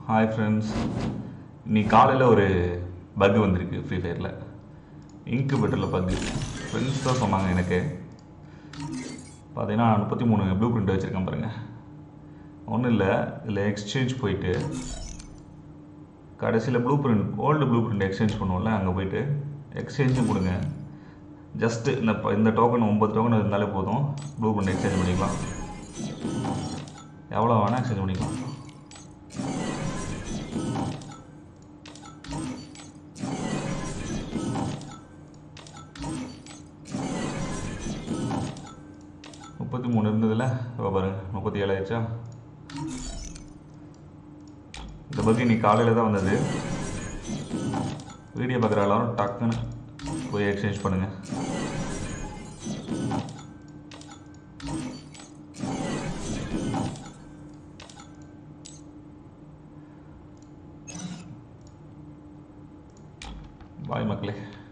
hi friends இன்னைக்கு காலையில் ஒரு பக் வந்திருக்கு ஃப்ரீ ஃபயரில் இங்கு பெட்டரில் பக்கு ஃப்ரெண்ட்ஸ் தான் சொன்னாங்க எனக்கு பார்த்தீங்கன்னா முப்பத்தி மூணு ப்ளூ பிரிண்ட் வச்சுருக்கேன் பாருங்கள் ஒன்றும் இல்லை இதில் எக்ஸ்சேஞ்ச் போயிட்டு கடைசியில் blue print old blue print exchange பண்ணுவோம்ல அங்கே போயிட்டு எக்ஸ்சேஞ்சும் கொடுங்க ஜஸ்ட்டு இந்த ப- இந்த டோக்கன் ஒம்பது டோக்கன் இருந்தாலே போதும் ப்ளூ பிரிண்ட் எக்ஸ்சேஞ்ச் பண்ணிக்கலாம் எவ்வளோ வேணால் எக்ஸ்சேஞ்ச் பண்ணிக்கலாம் முப்பத்தி மூணு இருந்ததுல இப்போ பாருங்க முப்பத்தி ஏழு ஆயிடுச்சா இந்த பக் இன்னைக்கு காலையில் தான் வந்தது வீடியோ பார்க்குற எல்லாரும் டக்குன்னு போய் எக்ஸ்சேஞ்ச் பண்ணுங்க பாய் மக்களே